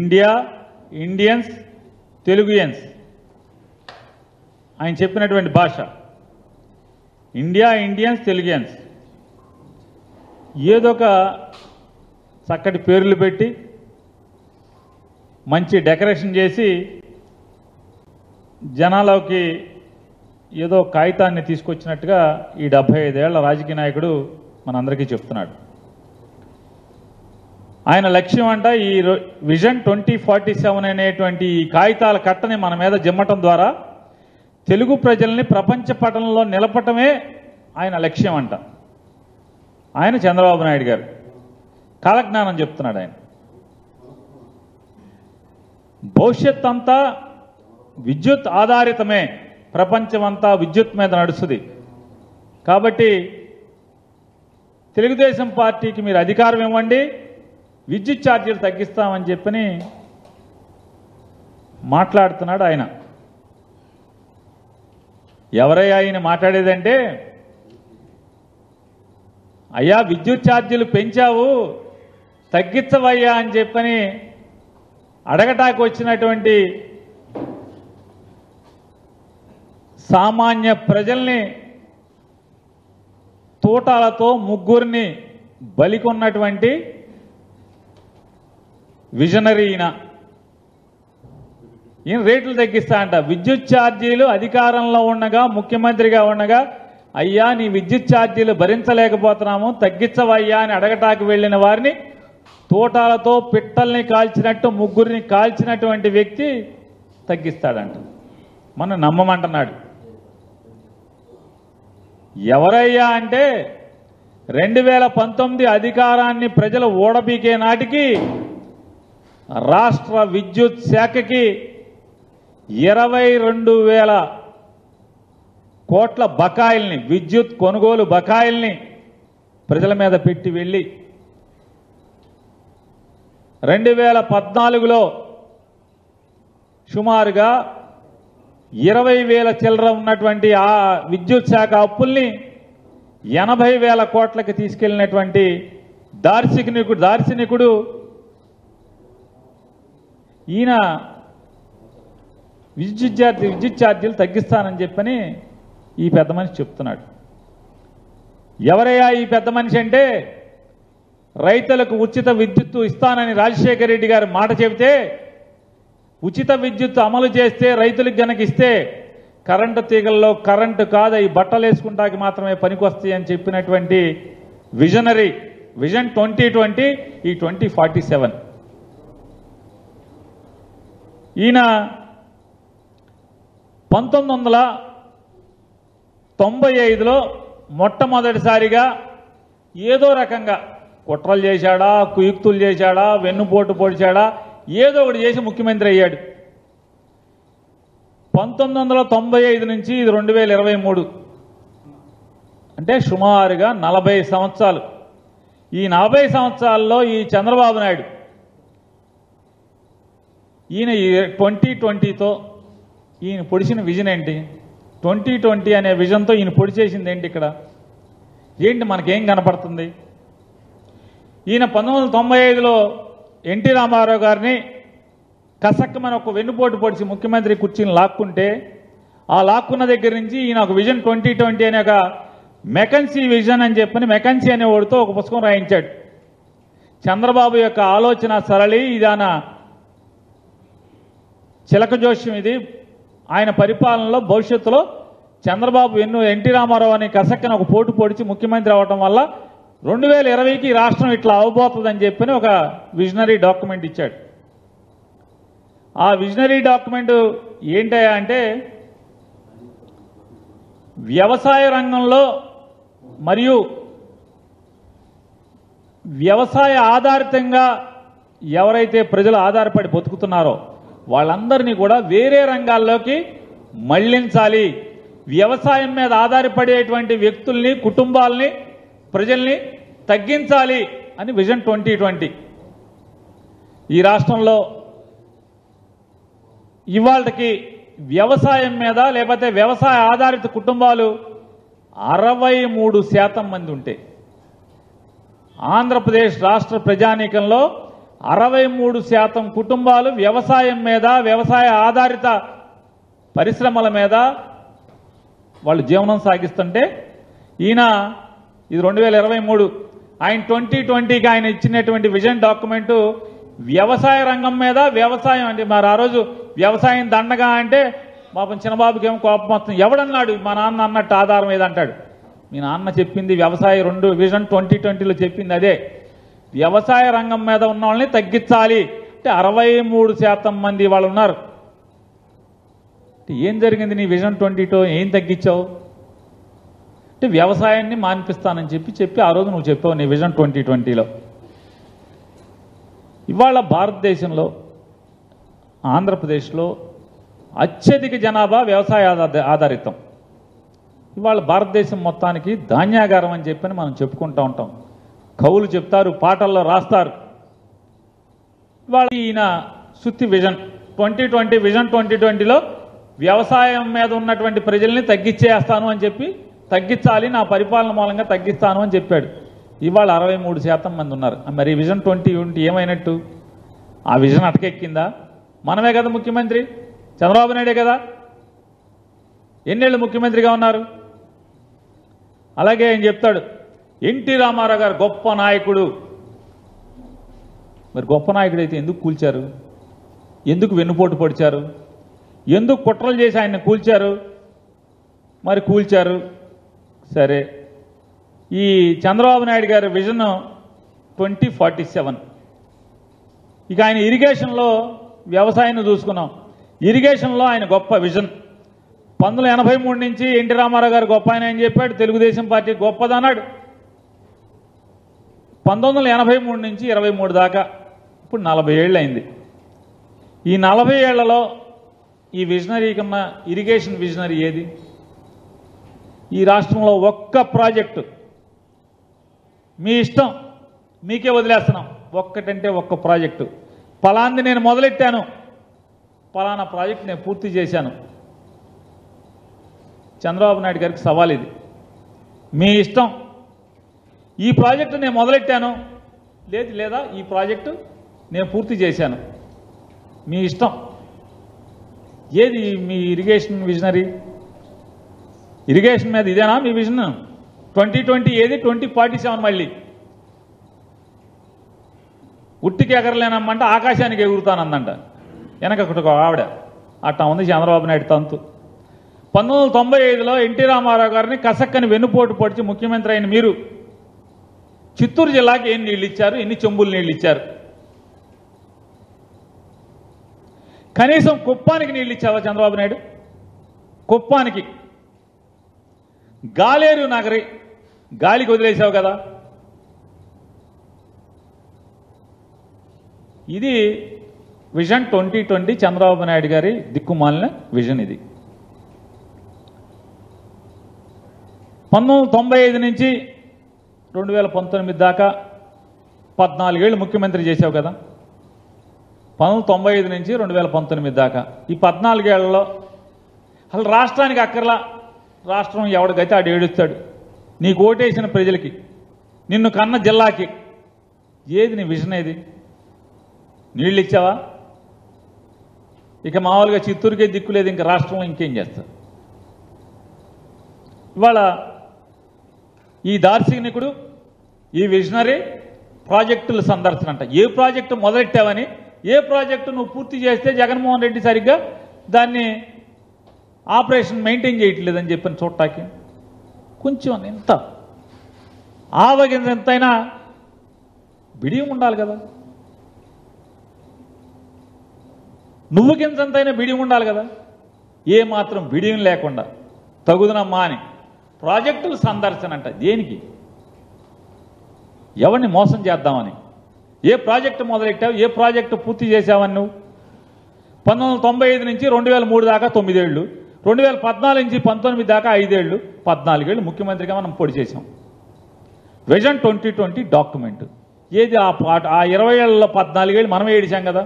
India Indians తెలుగుయన్స్ ఆయన చెప్పినటువంటి భాష ఇండియా ఇండియన్స్ తెలుగుయన్స్ ఏదో ఒక చక్కటి పేర్లు పెట్టి మంచి డెకరేషన్ చేసి జనాలకి ఏదో కాగితాన్ని తీసుకొచ్చినట్టుగా ఈ డెబ్బై ఐదేళ్ల రాజకీయ నాయకుడు మనందరికీ చెప్తున్నాడు ఆయన లక్ష్యం అంట ఈ రో- విజన్ ట్వంటీ ఫార్టీ సెవెన్ అనేటువంటి ఈ కాగితాల కట్టని మన మీద జిమ్మటం ద్వారా తెలుగు ప్రజల్ని ప్రపంచ పటంలో నిలపటమే ఆయన లక్ష్యం అంట ఆయన చంద్రబాబు నాయుడు గారు కాలజ్ఞానం చెప్తున్నాడు ఆయన భవిష్యత్ అంతా విద్యుత్ ఆధారితమే ప్రపంచమంతా విద్యుత్ మీద నడుస్తుంది కాబట్టి తెలుగుదేశం పార్టీకి మీరు అధికారం ఇవ్వండి విద్యుత్ ఛార్జీలు తగ్గిస్తామని చెప్పని మాట్లాడుతున్నాడు ఆయన ఎవరయ్యా ఆయన మాట్లాడేదంటే అయ్యా విద్యుత్ ఛార్జీలు పెంచావు తగ్గించవయ్యా అని చెప్పని అడగటానికి వచ్చినటువంటి సామాన్య ప్రజల్ని తూటాలతో ముగ్గురిని బలికొన్నటువంటి విజనరీ ఈయన ఈయన రేట్లు తగ్గిస్తా అంట విద్యుత్ ఛార్జీలు అధికారంలో ఉండగా ముఖ్యమంత్రిగా ఉండగా అయ్యా నీ విద్యుత్ ఛార్జీలు భరించలేకపోతున్నాము తగ్గించవయ్యా అని అడగటానికి వెళ్ళిన వారిని తోటాలతో పిట్టల్ని కాల్చినట్టు ముగ్గురిని కాల్చినటువంటి వ్యక్తి తగ్గిస్తాడంట మనం నమ్మమంటున్నాడు ఎవరయ్యా అంటే రెండు వేల పంతొమ్మిది అధికారాన్ని ప్రజలు ఓడబీకే నాటికి రాష్ట్ర విద్యుత్ శాఖకి ఇరవై రెండు వేల కోట్ల బకాయిల్ని విద్యుత్ కొనుగోలు బకాయిల్ని ప్రజల మీద పెట్టి వెళ్ళి రెండు వేల పద్నాలుగులో సుమారుగా ఇరవై వేల చిల్లర ఉన్నటువంటి ఆ విద్యుత్ శాఖ అప్పుల్ని ఎనభై వేల కోట్లకి తీసుకెళ్లినటువంటి దార్శనికుడు దార్శనికుడు ఈయన విద్యుత్ ఛార్జీ విద్యుత్ ఛార్జీలు తగ్గిస్తానని చెప్పని ఈ పెద్ద మనిషి చెప్తున్నాడు ఎవరయ్యా ఈ పెద్ద మనిషి అంటే రైతులకు ఉచిత విద్యుత్తు ఇస్తానని రాజశేఖర రెడ్డి గారు మాట చెబితే ఉచిత విద్యుత్ అమలు చేస్తే రైతులకు గనక ఇస్తే కరెంటు తీగల్లో కరెంటు కాదు ఈ బట్టలు వేసుకుంటాకి మాత్రమే పనికొస్తాయి అని చెప్పినటువంటి విజనరీ విజన్ ట్వంటీ ట్వంటీ ఈ ట్వంటీ ఫార్టీ సెవెన్ ఈయన పంతొమ్మిది వందల తొంభై ఐదులో మొట్టమొదటిసారిగా ఏదో రకంగా కుట్రలు చేశాడా కుయుక్తులు చేశాడా వెన్నుపోటు పొడిచాడా ఏదో ఒకటి చేసి ముఖ్యమంత్రి అయ్యాడు పంతొమ్మిది వందల తొంభై ఐదు నుంచి ఇది రెండు వేల ఇరవై మూడు అంటే సుమారుగా నలభై సంవత్సరాలు ఈ నలభై సంవత్సరాల్లో ఈ చంద్రబాబు నాయుడు ఈయన ట్వంటీ ట్వంటీతో ఈయన పొడిచిన విజన్ ఏంటి ట్వంటీ ట్వంటీ అనే విజన్తో ఈయన పొడి చేసింది ఏంటి ఇక్కడ ఏంటి మనకేం కనపడుతుంది ఈయన పంతొమ్మిది వందల తొంభై ఐదులో ఎన్టీ రామారావు గారిని కసక్కమని ఒక వెన్నుపోటు పొడిచి ముఖ్యమంత్రి కుర్చీని లాక్కుంటే ఆ లాక్కున్న దగ్గర నుంచి ఈయన ఒక విజన్ ట్వంటీ ట్వంటీ అనే ఒక మెకన్సీ విజన్ అని చెప్పని మెకన్సీ అనే వాడితో ఒక పుస్తకం రాయించాడు చంద్రబాబు యొక్క ఆలోచన సరళి ఇదాన చిలక జోష్యం ఇది ఆయన పరిపాలనలో భవిష్యత్తులో చంద్రబాబు ఎన్నో ఎన్టీ రామారావు అని కసక్కన ఒక పోటు పొడిచి ముఖ్యమంత్రి అవడం వల్ల రెండు వేల ఇరవైకి రాష్ట్రం ఇట్లా అవబోతుందని చెప్పని ఒక విజనరీ డాక్యుమెంట్ ఇచ్చాడు ఆ విజనరీ డాక్యుమెంట్ ఏంటయ్యా అంటే వ్యవసాయ రంగంలో మరియు వ్యవసాయ ఆధారితంగా ఎవరైతే ప్రజలు ఆధారపడి బతుకుతున్నారో వాళ్ళందరినీ కూడా వేరే రంగాల్లోకి మళ్లించాలి వ్యవసాయం మీద ఆధారపడేటువంటి వ్యక్తుల్ని కుటుంబాల్ని ప్రజల్ని తగ్గించాలి అని విజన్ ట్వంటీ ట్వంటీ ఈ రాష్ట్రంలో ఇవాళకి వ్యవసాయం మీద లేకపోతే వ్యవసాయ ఆధారిత కుటుంబాలు అరవై మూడు శాతం మంది ఉంటే ఆంధ్రప్రదేశ్ రాష్ట్ర ప్రజానీకంలో అరవై మూడు శాతం కుటుంబాలు వ్యవసాయం మీద వ్యవసాయ ఆధారిత పరిశ్రమల మీద వాళ్ళు జీవనం సాగిస్తుంటే ఈయన ఇది రెండు వేల ఇరవై మూడు ఆయన ట్వంటీ ట్వంటీకి ఆయన ఇచ్చినటువంటి విజన్ డాక్యుమెంటు వ్యవసాయ రంగం మీద వ్యవసాయం అంటే మరి ఆ రోజు వ్యవసాయం దండగా అంటే పాపం చిన్నబాబుకి ఏమో కోపం వస్తుంది ఎవడన్నాడు మా నాన్న అన్నట్టు ఆధారం ఏదంటాడు మీ నాన్న చెప్పింది వ్యవసాయ రెండు విజన్ ట్వంటీ ట్వంటీలో చెప్పింది అదే వ్యవసాయ రంగం మీద ఉన్న వాళ్ళని తగ్గించాలి అంటే అరవై మూడు శాతం మంది వాళ్ళు ఉన్నారు అంటే ఏం జరిగింది నీ విజన్ ట్వంటీతో ఏం తగ్గించావు అంటే వ్యవసాయాన్ని మాన్పిస్తానని చెప్పి చెప్పి ఆ రోజు నువ్వు చెప్పావు నీ విజన్ ట్వంటీ ట్వంటీలో ఇవాళ భారతదేశంలో ఆంధ్రప్రదేశ్లో అత్యధిక జనాభా వ్యవసాయ ఆధార- ఆధారితం ఇవాళ భారతదేశం మొత్తానికి ధాన్యాగారం అని చెప్పని మనం చెప్పుకుంటూ ఉంటాం కవులు చెప్తారు పాటల్లో రాస్తారు ఇవాళ ఈయన సుత్తి vision twenty twenty vision twenty ట్వంటీలో వ్యవసాయం మీద ఉన్నటువంటి ప్రజల్ని తగ్గించేస్తాను అని చెప్పి తగ్గించాలి నా పరిపాలన మూలంగా తగ్గిస్తాను అని చెప్పాడు ఇవాళ అరవై మూడు శాతం మంది ఉన్నారు మరి విజన్ ట్వంటీ ట్వంటీ ఏమైనట్టు ఆ విజన్ అటకెక్కిందా మనమే కదా ముఖ్యమంత్రి చంద్రబాబు నాయుడే కదా ఎన్నేళ్ళు ముఖ్యమంత్రిగా ఉన్నారు అలాగే ఆయన చెప్తాడు ఎన్టీ రామారావు గారు గొప్ప నాయకుడు మరి గొప్ప నాయకుడు అయితే ఎందుకు కూల్చారు ఎందుకు వెన్నుపోటు పొడిచారు ఎందుకు కుట్రలు చేసి ఆయన కూల్చారు మరి కూల్చారు సరే ఈ చంద్రబాబు నాయుడు గారి విజన్ ట్వంటీ ఫార్టీ సెవెన్ ఇక ఆయన ఇరిగేషన్లో వ్యవసాయాన్ని చూసుకున్నాం ఇరిగేషన్లో ఆయన గొప్ప విజన్ పంతొమ్మిది వందల ఎనభై మూడు నుంచి ఎన్టీ రామారావు గారు గొప్ప ఆయన అని చెప్పాడు తెలుగుదేశం పార్టీ గొప్పదన్నాడు పంతొమ్మిది వందల ఎనభై మూడు నుంచి ఇరవై మూడు దాకా ఇప్పుడు నలభై ఏళ్ళు అయింది ఈ నలభై ఏళ్లలో ఈ విజనరీ కన్నా ఇరిగేషన్ విజనరీ ఏది ఈ రాష్ట్రంలో ఒక్క ప్రాజెక్టు మీ ఇష్టం మీకే వదిలేస్తున్నాం ఒక్కటంటే ఒక్క ప్రాజెక్టు పలాంది నేను మొదలెట్టాను పలానా ప్రాజెక్ట్ నేను పూర్తి చేశాను చంద్రబాబు నాయుడు గారికి సవాల్ ఇది మీ ఇష్టం ఈ ప్రాజెక్టు నేను మొదలెట్టాను లేదు లేదా ఈ ప్రాజెక్టు నేను పూర్తి చేశాను మీ ఇష్టం ఏది మీ ఇరిగేషన్ విజనరీ ఇరిగేషన్ మీద ఇదేనా మీ విజన్ ట్వంటీ ట్వంటీ ఏది ట్వంటీ ఫార్టీ సెవెన్ మళ్ళీ ఉట్టికి ఎగరలేనమ్మంటే ఆకాశానికి ఎగురుతానందంట వెనక ఒకటి ఒక ఆవిడ అట్టా ఉంది చంద్రబాబు నాయుడు తంతు పంతొమ్మిది వందల తొంభై ఐదులో ఎన్టీ రామారావు గారిని కసక్కని వెన్నుపోటు పొడిచి ముఖ్యమంత్రి అయిన మీరు చిత్తూరు జిల్లాకి ఎన్ని నీళ్ళు ఇచ్చారు ఎన్ని చెంబులు నీళ్ళు ఇచ్చారు కనీసం కుప్పానికి నీళ్ళు ఇచ్చావా చంద్రబాబు నాయుడు కుప్పానికి గాలేరు నగరి గాలికి వదిలేసావు కదా ఇది vision twenty twenty Chandrababu Naidu garu దిక్కుమాలిన విజన్ ఇది పంతొమ్మిది వందల తొంభై ఐదు నుంచి రెండు వేల పంతొమ్మిది దాకా పద్నాలుగేళ్ళు ముఖ్యమంత్రి చేసావు కదా పంతొమ్మిది వందల తొంభై ఐదు నుంచి రెండు వేల పంతొమ్మిది దాకా ఈ పద్నాలుగేళ్లలో అసలు రాష్ట్రానికి అక్కర్లా రాష్ట్రం ఎవడికైతే ఆడు ఏడుస్తాడు నీకు ఓటేసిన ప్రజలకి నిన్ను కన్న జిల్లాకి ఏది నీ విజన్ ఏది నీళ్ళు ఇచ్చావా ఇక మామూలుగా చిత్తూరుకే దిక్కు లేదు ఇంకా రాష్ట్రంలో ఇంకేం చేస్తారు ఇవాళ ఈ దార్శనికుడు ఈ విజనరీ ప్రాజెక్టుల సందర్శన అంట ఏ ప్రాజెక్టు మొదలెట్టావని ఏ ప్రాజెక్టు నువ్వు పూర్తి చేస్తే జగన్మోహన్ రెడ్డి సరిగ్గా దాన్ని ఆపరేషన్ మెయింటైన్ చేయట్లేదని చెప్పని చూడటానికి కొంచెం ఎంత ఆవగింజ ఎంతైనా బిడియం ఉండాలి కదా నువ్వు గింజంతైనా బిడియం ఉండాలి కదా ఏ మాత్రం బిడియం లేకుండా తగుదనమ్మా అని ప్రాజెక్టుల సందర్శన అంట దేనికి ఎవరిని మోసం చేద్దామని ఏ ప్రాజెక్టు మొదలెట్టావు ఏ ప్రాజెక్టు పూర్తి చేసావని నువ్వు పంతొమ్మిది వందల తొంభై ఐదు నుంచి రెండు వేల మూడు దాకా తొమ్మిదేళ్ళు రెండు వేల పద్నాలుగు నుంచి పంతొమ్మిది దాకా ఐదేళ్ళు పద్నాలుగేళ్ళు ముఖ్యమంత్రిగా మనం పొడి చేసాం విజన్ ట్వంటీ ట్వంటీ డాక్యుమెంట్ ఏది ఆ పాట ఆ ఇరవై ఏళ్ళలో పద్నాలుగేళ్ళు మనం ఏడిచాం కదా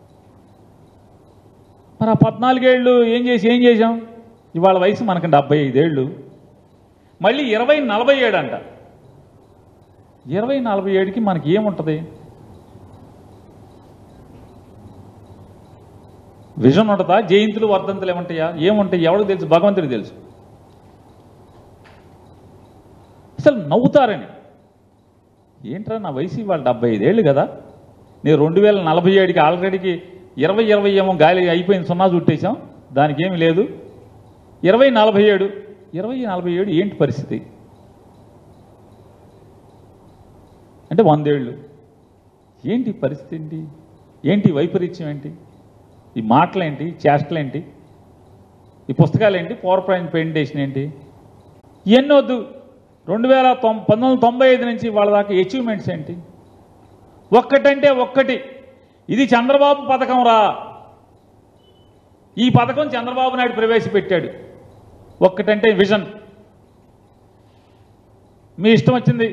మరి ఆ పద్నాలుగేళ్ళు ఏం చేసి ఏం చేసాం ఇవాళ వయసు మనకి డెబ్బై ఐదేళ్ళు మళ్ళీ ఇరవై నలభై ఏడు అంట ఇరవై నలభై ఏడుకి మనకి ఏముంటుంది విజన్ ఉంటుందా జయంతులు వర్ధంతులు ఏముంటాయా ఏముంటాయి ఎవరికి తెలుసు భగవంతుడికి తెలుసు అసలు నవ్వుతారని ఏంట్రా నా వయసు ఇవాళ డెబ్బై ఐదేళ్ళు కదా నేను రెండు వేల నలభై ఏడుకి ఆల్రెడీకి ఇరవై ఇరవై ఏమో గాలి అయిపోయింది సున్నా చుట్టేసాం దానికి ఏమి లేదు ఇరవై నలభై ఏడు ఇరవై నలభై ఏడు ఏంటి పరిస్థితి అంటే వందేళ్ళు ఏంటి పరిస్థితి ఏంటి ఏంటి వైపరీత్యం ఏంటి ఈ మాటలేంటి చేష్టలేంటి ఈ పుస్తకాలేంటి పవర్ పాయింట్ ప్రెజెంటేషన్ ఏంటి ఇవన్నీ వద్దు రెండు వేల తొం పంతొమ్మిది వందల తొంభై ఐదు నుంచి వాళ్ళ దాకా అచీవ్మెంట్స్ ఏంటి ఒక్కటంటే ఒక్కటి ఇది చంద్రబాబు పథకం రా ఈ పథకం చంద్రబాబు నాయుడు ప్రవేశపెట్టాడు ఒక్కటంటే విజన్ మీ ఇష్టం వచ్చింది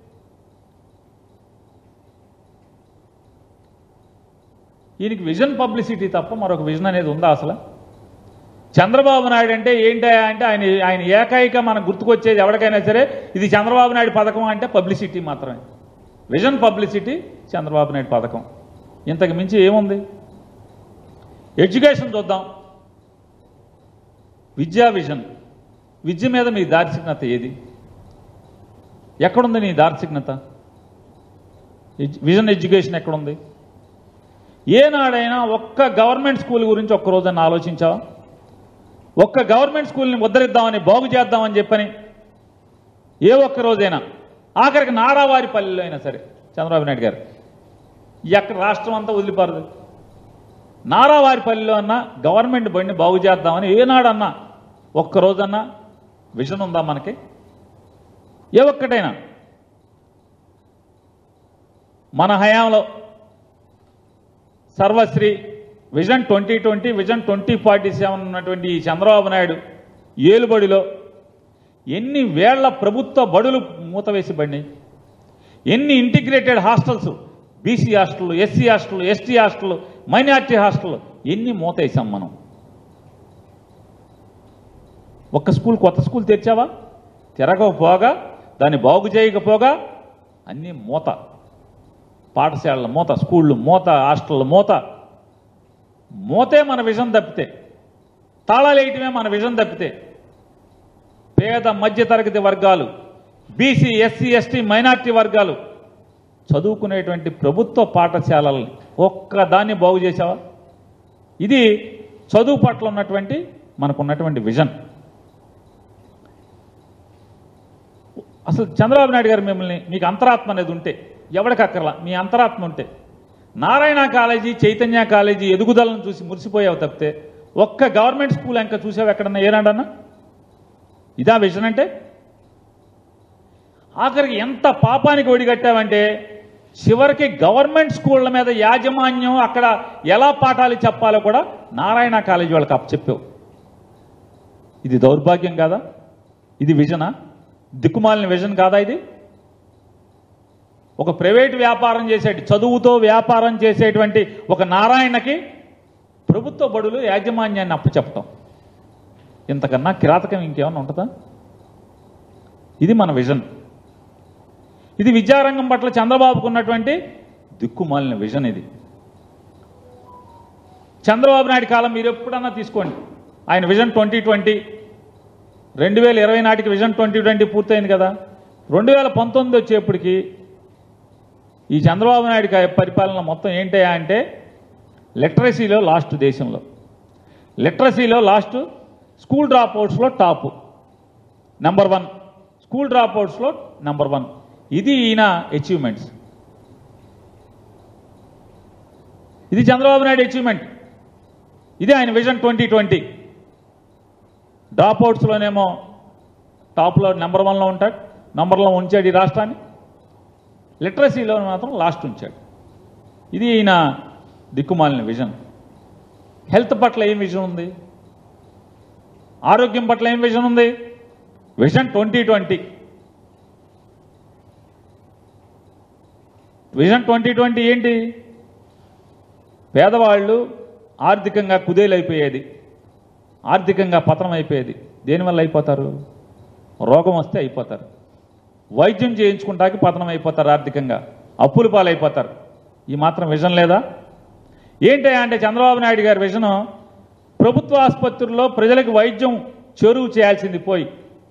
ఈయనకి విజన్ పబ్లిసిటీ తప్ప మరొక విజన్ అనేది ఉందా అసలు చంద్రబాబు నాయుడు అంటే ఏంటా అంటే ఆయన ఆయన ఏకైక మనకు గుర్తుకొచ్చేది ఎవరికైనా సరే ఇది చంద్రబాబు నాయుడు పథకం అంటే పబ్లిసిటీ మాత్రమే విజన్ పబ్లిసిటీ చంద్రబాబు నాయుడు పథకం ఇంతకు మించి ఏముంది ఎడ్యుకేషన్ చూద్దాం విద్యా విజన్ విద్య మీద మీ దార్శనికత ఏది ఎక్కడుంది నీ దార్శనికత ఎడ్యు- విజన్ ఎడ్యుకేషన్ ఎక్కడుంది ఏనాడైనా ఒక్క గవర్నమెంట్ స్కూల్ గురించి ఒక్క రోజన్నా ఆలోచించావా ఒక్క గవర్నమెంట్ స్కూల్ని ఉద్ధరిద్దామని బాగు చేద్దామని చెప్పని ఏ ఒక్క రోజైనా ఆఖరికి నారావారిపల్లిలో అయినా సరే చంద్రబాబు నాయుడు గారు ఎక్కడ రాష్ట్రం అంతా వదిలిపారదు నారావారిపల్లిలో అన్నా గవర్నమెంట్ బండిని బాగు చేద్దామని ఏనాడన్నా ఒక్క రోజన్నా విజన్ ఉందా మనకి ఏ ఒక్కటైనా మన హయాంలో సర్వశ్రీ vision twenty twenty vision twenty forty seven ఉన్నటువంటి ఈ చంద్రబాబు నాయుడు ఏలుబడిలో ఎన్ని వేళ్ల ప్రభుత్వ బడులు మూతవేసి పడినాయి ఎన్ని integrated hostels BC hostel SC hostel ST hostel minority hostel ఎన్ని మూతేసాం మనం ఒక్క స్కూల్ కొత్త స్కూల్ తెచ్చావా తిరగకపోగా దాన్ని బాగు చేయకపోగా అన్నీ మూత పాఠశాలల మూత స్కూళ్ళు మూత హాస్టల్ మూత మూతే మన విజన్ తప్పితే తాళాలేయటమే మన విజన్ తప్పితే పేద మధ్యతరగతి వర్గాలు బీసీ ఎస్సీ ఎస్టీ మైనార్టీ వర్గాలు చదువుకునేటువంటి ప్రభుత్వ పాఠశాలల్ని ఒక్కదాన్ని బాగు చేసావా ఇది చదువు పట్ల ఉన్నటువంటి మనకున్నటువంటి విజన్ అసలు చంద్రబాబు నాయుడు గారు మిమ్మల్ని మీకు అంతరాత్మ అనేది ఉంటే ఎవరికి అక్కర్లా మీ అంతరాత్మ ఉంటే నారాయణ కాలేజీ చైతన్య కాలేజీ ఎదుగుదలను చూసి మురిసిపోయావు తప్పితే ఒక్క గవర్నమెంట్ స్కూల్ ఇంకా చూసావు ఎక్కడన్నా ఏనాడన్నా ఇదా విజన్ అంటే ఆఖరికి ఎంత పాపానికి ఒడిగట్టావంటే చివరికి గవర్నమెంట్ స్కూళ్ళ మీద యాజమాన్యం అక్కడ ఎలా పాఠాలు చెప్పాలో కూడా నారాయణ కాలేజీ వాళ్ళకి అప్పచెప్పావు ఇది దౌర్భాగ్యం కాదా ఇది విజనా దిక్కుమాలిన విజన్ కాదా ఇది ఒక ప్రైవేట్ వ్యాపారం చేసే చదువుతో వ్యాపారం చేసేటువంటి ఒక నారాయణకి ప్రభుత్వ బడులు యాజమాన్యాన్ని అప్పచెప్పటం ఇంతకన్నా కిరాతకం ఇంకేమన్నా ఉంటుందా ఇది మన విజన్ ఇది విద్యారంగం పట్ల చంద్రబాబుకు ఉన్నటువంటి దిక్కుమాలిన విజన్ ఇది చంద్రబాబు నాయుడు కాలం మీరు ఎప్పుడన్నా తీసుకోండి ఆయన విజన్ ట్వంటీ ట్వంటీ రెండు వేల ఇరవై నాటికి విజన్ ట్వంటీ ట్వంటీ పూర్తయింది కదా రెండు వేల పంతొమ్మిది వచ్చేప్పటికి ఈ చంద్రబాబు నాయుడు గా- పరిపాలన మొత్తం ఏంటయ్యా అంటే లిటరసీలో లాస్ట్ దేశంలో లిటరసీలో లాస్ట్ స్కూల్ డ్రాప్ అవుట్స్లో టాప్ నెంబర్ వన్ స్కూల్ డ్రాప్ అవుట్స్లో నెంబర్ వన్ ఇది ఈయన అచీవ్మెంట్స్ ఇది చంద్రబాబు నాయుడు అచీవ్మెంట్ ఇది ఆయన విజన్ ట్వంటీ ట్వంటీ డ్రాప్ అవుట్స్లోనేమో టాప్లో నెంబర్ వన్లో ఉంటాడు నెంబర్లో ఉంచాడు ఈ రాష్ట్రాన్ని లిటరసీలో మాత్రం లాస్ట్ ఉంచాడు ఇది ఈయన దిక్కుమాలిన విజన్ హెల్త్ పట్ల ఏం విజన్ ఉంది ఆరోగ్యం పట్ల ఏం విజన్ ఉంది vision twenty twenty vision twenty twenty ఏంటి పేదవాళ్ళు ఆర్థికంగా కుదేలైపోయేది ఆర్థికంగా పతనం అయిపోయేది దేనివల్ల అయిపోతారు రోగం వస్తే అయిపోతారు వైద్యం చేయించుకుంటాకి పతనం అయిపోతారు ఆర్థికంగా అప్పుల పాలైపోతారు ఈ మాత్రం విజన్ లేదా ఏంటయ్యా అంటే చంద్రబాబు నాయుడు గారి విజను ప్రభుత్వ ఆసుపత్రుల్లో ప్రజలకు వైద్యం చెరువు చేయాల్సింది పోయి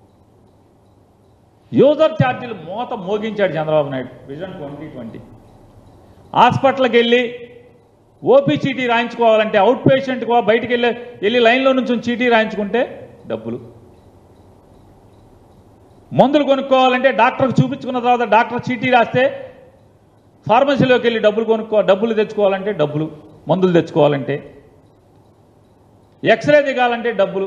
యూజర్ ఛార్జీలు మోత మోగించాడు Chandrababu Naidu vision twenty twenty హాస్పిటల్కి వెళ్ళి ఓపీ చీటీ రాయించుకోవాలంటే అవుట్ పేషెంట్గా బయటికి వెళ్ళి వెళ్ళి లైన్లో నుంచి చీటీ రాయించుకుంటే డబ్బులు మందులు కొనుక్కోవాలంటే డాక్టర్కి చూపించుకున్న తర్వాత డాక్టర్ చీటీ రాస్తే ఫార్మసీలోకి వెళ్ళి డబ్బులు కొనుక్కో డబ్బులు తెచ్చుకోవాలంటే డబ్బులు మందులు తెచ్చుకోవాలంటే ఎక్స్రే దిగాలంటే డబ్బులు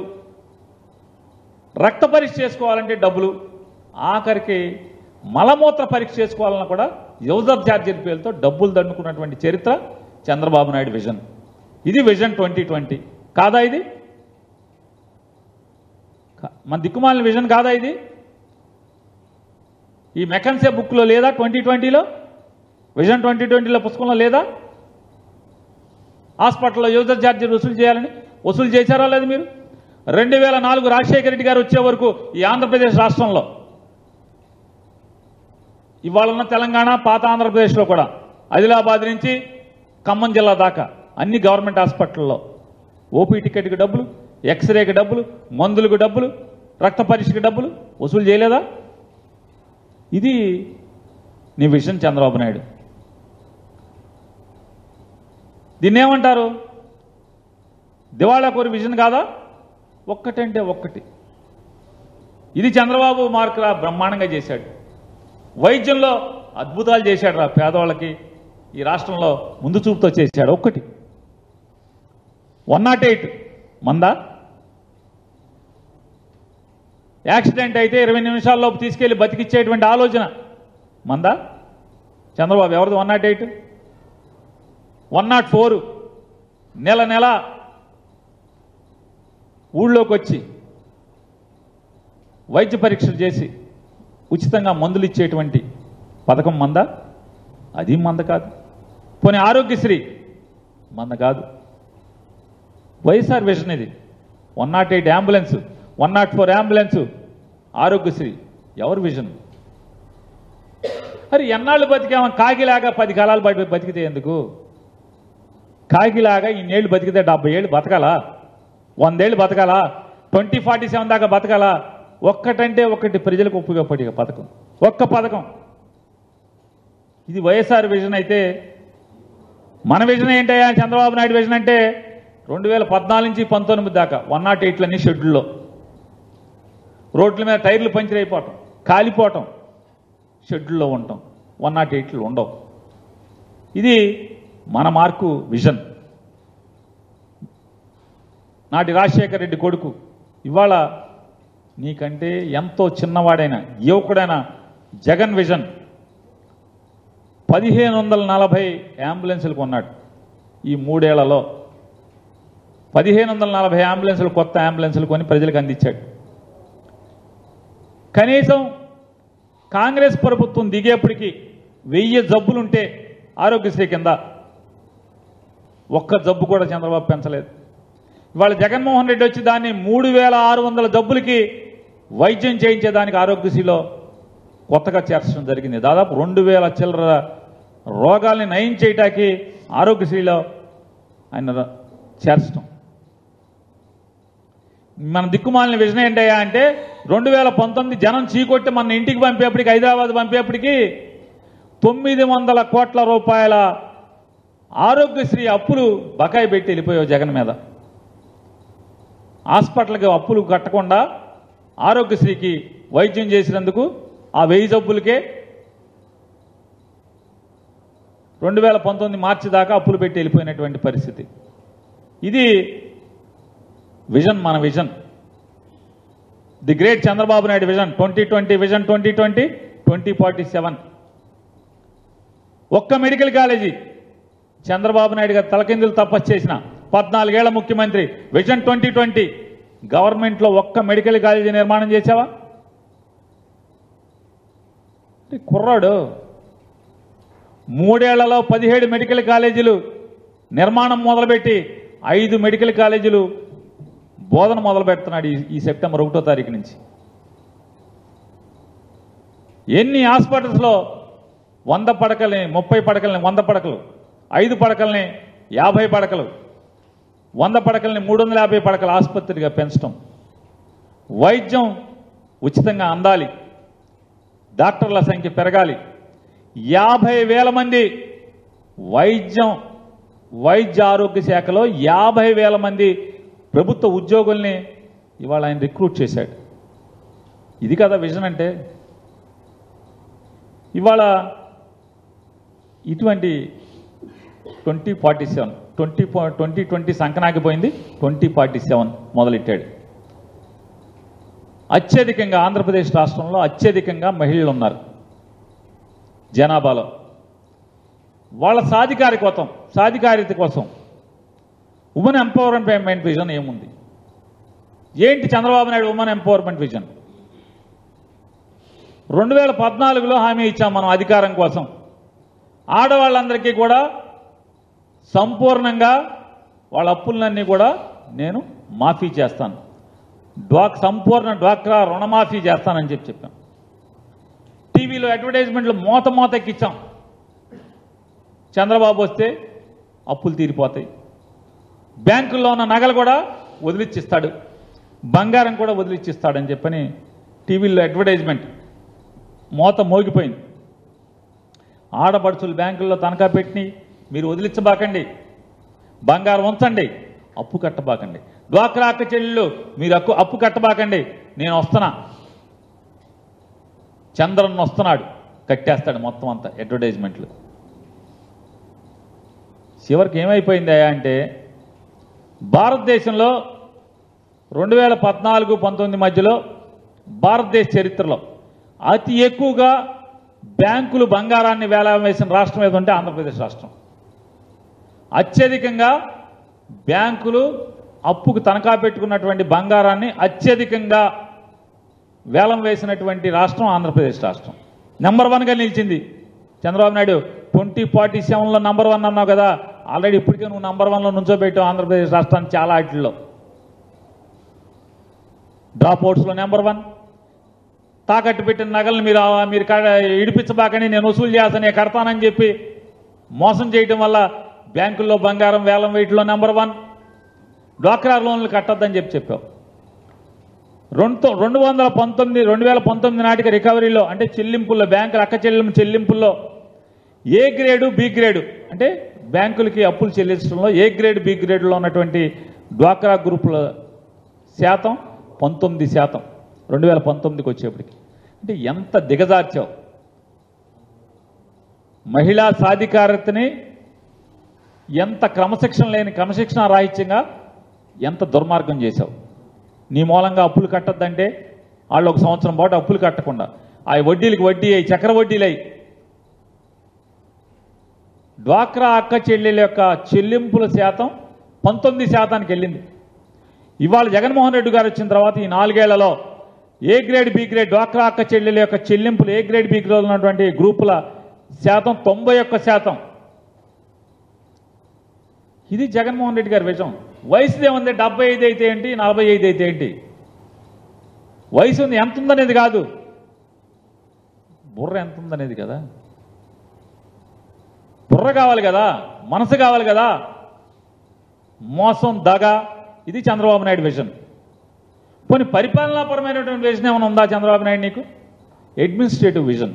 రక్త పరీక్ష చేసుకోవాలంటే డబ్బులు ఆఖరికి మలమూత్ర పరీక్ష చేసుకోవాలన్నా కూడా యూజర్ ఛార్జీల పేరుతో డబ్బులు దండుకున్నటువంటి చరిత్ర చంద్రబాబు నాయుడు విజన్ ఇది విజన్ ట్వంటీ ట్వంటీ కాదా ఇది కా- మన దిక్కుమాలిన విజన్ కాదా ఇది ఈ మెకన్సే బుక్లో లేదా ట్వంటీ ట్వంటీలో విజన్ ట్వంటీ ట్వంటీలో పుస్తకంలో లేదా హాస్పిటల్లో యూజర్ ఛార్జీలు వసూలు చేయాలని వసూలు చేశారా లేదు మీరు రెండు వేల నాలుగు రాజశేఖర రెడ్డి గారు వచ్చే వరకు ఈ ఆంధ్రప్రదేశ్ రాష్ట్రంలో ఇవాళ ఉన్న తెలంగాణ పాత ఆంధ్రప్రదేశ్లో కూడా ఆదిలాబాద్ నుంచి ఖమ్మం జిల్లా దాకా అన్ని గవర్నమెంట్ హాస్పిటల్లో ఓపీ టికెట్కి డబ్బులు ఎక్స్రేకి డబ్బులు మందులకు డబ్బులు రక్త పరీక్షకి డబ్బులు వసూలు చేయలేదా ఇది నీ విషయం చంద్రబాబు నాయుడు దీన్ని ఏమంటారు దివాళా కోరి విజన్ కాదా ఒక్కటంటే ఒక్కటి ఇది చంద్రబాబు మార్కులా బ్రహ్మాండంగా చేశాడు వైద్యంలో అద్భుతాలు చేశాడు రా పేదవాళ్ళకి ఈ రాష్ట్రంలో ముందు చూపుతో చేశాడు ఒక్కటి వన్ నాట్ ఎయిట్ మందా యాక్సిడెంట్ అయితే ఇరవై నిమిషాల్లోపు తీసుకెళ్లి బతికిచ్చేటువంటి ఆలోచన మందా చంద్రబాబు ఎవరిది one nought eight one nought four నెల నెల ఊళ్ళోకి వచ్చి వైద్య పరీక్షలు చేసి ఉచితంగా మందులు ఇచ్చేటువంటి పథకం మంద అది మంద కాదు పోనీ ఆరోగ్యశ్రీ మంద కాదు వైఎస్ఆర్ విషన్ ఇది one nought eight ambulance one nought four ambulance Aarogyasri ఎవరి విజన్ అరే ఎన్నాళ్ళు బతికామో కాకిలాగా పది కాలాలు బయట బతికితే ఎందుకు కాకిలాగా ఇన్నేళ్ళు బతికితే డెబ్బై ఏళ్ళు బతకాలా వందేళ్ళు బతకాలా ట్వంటీ ఫార్టీ సెవెన్ దాకా బతకాలా ఒక్కటంటే ఒక్కటి ప్రజలకు ఉపయోగపడే పథకం ఒక్క పథకం ఇది వైఎస్ఆర్ విజన్ అయితే మన విజన్ ఏంటయ్యా చంద్రబాబు నాయుడు విజన్ అంటే రెండు వేల పద్నాలుగు నుంచి పంతొమ్మిది దాకా వన్ నాట్ ఎయిట్లన్నీ షెడ్యూల్లో రోడ్ల మీద టైర్లు పంచర్ అయిపోవటం కాలిపోవటం షెడ్యూల్లో ఉండటం వన్ నాట్ ఎయిట్లు ఉండవు ఇది మన మార్కు విజన్ నాటి రాజశేఖర రెడ్డి కొడుకు ఇవాళ నీకంటే ఎంతో చిన్నవాడైన యువకుడైన జగన్ విజన్ పదిహేను వందల నలభై అంబులెన్సులు కొన్నాడు ఈ మూడేళ్లలో పదిహేను వందల నలభై అంబులెన్సులు కొత్త అంబులెన్సులు కొని ప్రజలకు అందించాడు కనీసం కాంగ్రెస్ ప్రభుత్వం దిగేప్పటికి వెయ్యి జబ్బులుంటే ఆరోగ్యశ్రీ కింద ఒక్క జబ్బు కూడా చంద్రబాబు పెంచలేదు ఇవాళ జగన్మోహన్ రెడ్డి వచ్చి దాన్ని మూడు వేల ఆరు వందల జబ్బులకి వైద్యం చేయించేదానికి ఆరోగ్యశ్రీలో కొత్తగా చేర్చడం జరిగింది దాదాపు రెండు వేల చిల్లర రోగాల్ని నయం చేయటానికి ఆరోగ్యశ్రీలో ఆయన ర- చేర్చడం మన దిక్కుమాలిన విజన్ ఏంటయ్యా అంటే రెండు వేల పంతొమ్మిది జనం చీకొట్టి మన ఇంటికి పంపేప్పటికి హైదరాబాద్ పంపేప్పటికి తొమ్మిది వందల కోట్ల రూపాయల ఆరోగ్యశ్రీ అప్పులు బకాయి పెట్టి వెళ్ళిపోయావు జగన్ మీద హాస్పిటల్కి అప్పులు కట్టకుండా ఆరోగ్యశ్రీకి వైద్యం చేసినందుకు ఆ వెయ్యి జబ్బులకే రెండు వేల పంతొమ్మిది మార్చి దాకా అప్పులు పెట్టి వెళ్ళిపోయినటువంటి పరిస్థితి ఇది విజన్ మన vision the great Chandrababu Naidu vision twenty twenty vision twenty twenty twenty forty seven ఒక్క మెడికల్ కాలేజీ చంద్రబాబు నాయుడు గారు తలకిందులు తపస్సు చేసిన పద్నాలుగేళ్ల ముఖ్యమంత్రి విజన్ ట్వంటీ ట్వంటీ గవర్నమెంట్లో ఒక్క మెడికల్ కాలేజీ నిర్మాణం చేశావా ఈ కుర్రాడు మూడేళ్లలో పదిహేడు మెడికల్ కాలేజీలు నిర్మాణం మొదలుపెట్టి ఐదు మెడికల్ కాలేజీలు బోధన మొదలు పెడుతున్నాడు ఈ- ఈ సెప్టెంబర్ ఒకటో తారీఖు నుంచి ఎన్ని హాస్పిటల్స్లో వంద పడకల్ని ముప్పై పడకల్ని వంద పడకలు ఐదు పడకల్ని యాభై పడకలు వంద పడకల్ని మూడు వందల యాభై పడకల ఆసుపత్రిగా పెంచడం వైద్యం ఉచితంగా అందాలి డాక్టర్ల సంఖ్య పెరగాలి యాభై వేల మంది వైద్యం వైద్య ఆరోగ్య శాఖలో యాభై వేల మంది ప్రభుత్వ ఉద్యోగుల్ని ఇవాళ ఆయన రిక్రూట్ చేశాడు ఇది కదా విజన్ అంటే ఇవాళ ఇటువంటి twenty forty seven twenty twenty twenty సంకనాగిపోయింది ట్వంటీ ఫార్టీ సెవెన్ మొదలెట్టాడు అత్యధికంగా ఆంధ్రప్రదేశ్ రాష్ట్రంలో అత్యధికంగా మహిళలు ఉన్నారు జనాభాలో వాళ్ళ సాధికారి కోసం సాధికారిత కోసం ఉమెన్ ఎంపవర్మెంట్ విజన్ ఏముంది ఏంటి Chandrababu Naidu women empowerment vision రెండు వేల పద్నాలుగులో హామీ ఇచ్చాం మనం అధికారం కోసం ఆడవాళ్ళందరికీ కూడా సంపూర్ణంగా వాళ్ళ అప్పులన్నీ కూడా నేను మాఫీ చేస్తాను డ్వాక్ సంపూర్ణ డ్వాక్రా రుణమాఫీ చేస్తానని చెప్పి చెప్పాం టీవీలో అడ్వర్టైజ్మెంట్లు మోత మోత ఎక్కిచ్చాం చంద్రబాబు వస్తే అప్పులు తీరిపోతాయి బ్యాంకుల్లో ఉన్న నగలు కూడా వదిలిచ్చిస్తాడు బంగారం కూడా వదిలిచ్చిస్తాడని చెప్పని టీవీలో అడ్వర్టైజ్మెంట్ మోత మోగిపోయింది ఆడపడుచులు బ్యాంకుల్లో తనఖా పెట్టి మీరు వదిలించబాకండి బంగారం ఉంచండి అప్పు కట్టబాకండి డ్వాక్రా అక్క చెల్లెళ్ళు మీరు అక్కు అప్పు కట్టబాకండి నేను వస్తున్నా చంద్రన్ వస్తున్నాడు కట్టేస్తాడు మొత్తం అంతా అడ్వర్టైజ్మెంట్లు చివరికి ఏమైపోయిందా అంటే భారతదేశంలో రెండు వేల పద్నాలుగు పంతొమ్మిది మధ్యలో భారతదేశ చరిత్రలో అతి ఎక్కువగా బ్యాంకులు బంగారాన్ని వేలం వేసిన రాష్ట్రం ఏదో ఉంటే ఆంధ్రప్రదేశ్ రాష్ట్రం అత్యధికంగా బ్యాంకులు అప్పుకు తనఖా పెట్టుకున్నటువంటి బంగారాన్ని అత్యధికంగా వేలం వేసినటువంటి రాష్ట్రం ఆంధ్రప్రదేశ్ రాష్ట్రం నెంబర్ వన్గా నిలిచింది చంద్రబాబు నాయుడు ట్వంటీ ఫార్టీ సెవెన్లో నంబర్ వన్ అన్నావు కదా ఆల్రెడీ ఇప్పటికే నువ్వు నంబర్ వన్లో నుంచోబెట్టావు ఆంధ్రప్రదేశ్ రాష్ట్రాన్ని చాలా వాటిల్లో డ్రాప్ అవుట్స్లో నెంబర్ వన్ తాకట్టు పెట్టిన నగలను మీరు ఆ- మీరు క- ఇడిపించబాకని నేను వసూలు చేస్తాను నేను కడతానని చెప్పి మోసం చేయడం వల్ల బ్యాంకుల్లో బంగారం వేలం వేయటంలో నెంబర్ వన్ డ్వాక్రా లోన్లు కట్టొద్దని చెప్పి చెప్పావు రెండు రెండు వందల పంతొమ్మిది రెండు వేల పంతొమ్మిది నాటికి రికవరీలో అంటే చెల్లింపుల్లో బ్యాంకుల అక్క చెల్లింపు చెల్లింపుల్లో ఏ గ్రేడు బి గ్రేడు అంటే బ్యాంకులకి అప్పులు చెల్లించడంలో ఏ గ్రేడ్ బి గ్రేడ్లో ఉన్నటువంటి డ్వాక్రా గ్రూపుల శాతం పంతొమ్మిది శాతం రెండు వేల పంతొమ్మిదికి వచ్చేప్పటికి అంటే ఎంత దిగజార్చావు మహిళా సాధికారతని ఎంత క్రమశిక్షణ లేని క్రమశిక్షణ రాహిత్యంగా ఎంత దుర్మార్గం చేశావు నీ మూలంగా అప్పులు కట్టద్దంటే వాళ్ళు ఒక సంవత్సరం పాటు అప్పులు కట్టకుండా ఆ వడ్డీలకు వడ్డీ అయ్యి చక్ర వడ్డీలు అయ్యి డ్వాక్రా అక్క చెల్లెల యొక్క చెల్లింపుల శాతం పంతొమ్మిది శాతానికి వెళ్ళింది ఇవాళ జగన్మోహన్ రెడ్డి గారు వచ్చిన తర్వాత ఈ నాలుగేళ్లలో ఏ గ్రేడ్ బి గ్రేడ్ డ్వాక్రా అక్క చెల్లెల యొక్క చెల్లింపులు ఏ గ్రేడ్ బి గ్రేడ్ ఉన్నటువంటి గ్రూపుల శాతం తొంభై ఒక్క శాతం ఇది జగన్మోహన్ రెడ్డి గారి విజయం వయసు ఏముంది డెబ్బై ఐదు అయితే ఏంటి నలభై ఐదు అయితే ఏంటి వయసు ఉంది ఎంత ఉందనేది కాదు బుర్ర ఎంత ఉందనేది కదా బుర్ర కావాలి కదా మనసు కావాలి కదా మోసం దగ ఇది చంద్రబాబు నాయుడు విజన్ పోనీ పరిపాలనాపరమైనటువంటి విజన్ ఏమైనా ఉందా చంద్రబాబు నాయుడు నీకు administrative vision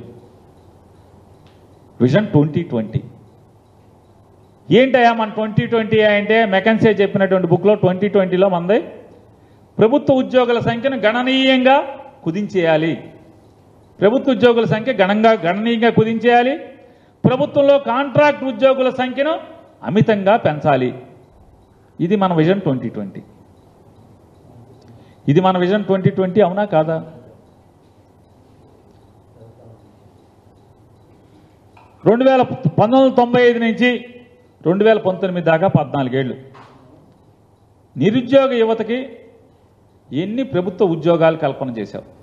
vision twenty twenty ఏంటయ్యా మన ట్వంటీ ట్వంటీ అంటే మెకన్సే చెప్పినటువంటి బుక్లో ట్వంటీ ట్వంటీలో మంది ప్రభుత్వ ఉద్యోగుల సంఖ్యను గణనీయంగా కుదించేయాలి ప్రభుత్వ ఉద్యోగుల సంఖ్య గణంగా గణనీయంగా కుదించేయాలి ప్రభుత్వంలో కాంట్రాక్ట్ ఉద్యోగుల సంఖ్యను అమితంగా పెంచాలి ఇది మన విజన్ ట్వంటీ ట్వంటీ ఇది మన విజన్ ట్వంటీ ట్వంటీ అవునా కాదా రెండు వేల పంతొమ్మిది వందల తొంభై ఐదు నుంచి రెండు వేల పంతొమ్మిది దాకా పద్నాలుగేళ్ళు నిరుద్యోగ యువతకి ఎన్ని ప్రభుత్వ ఉద్యోగాలు కల్పన చేశావు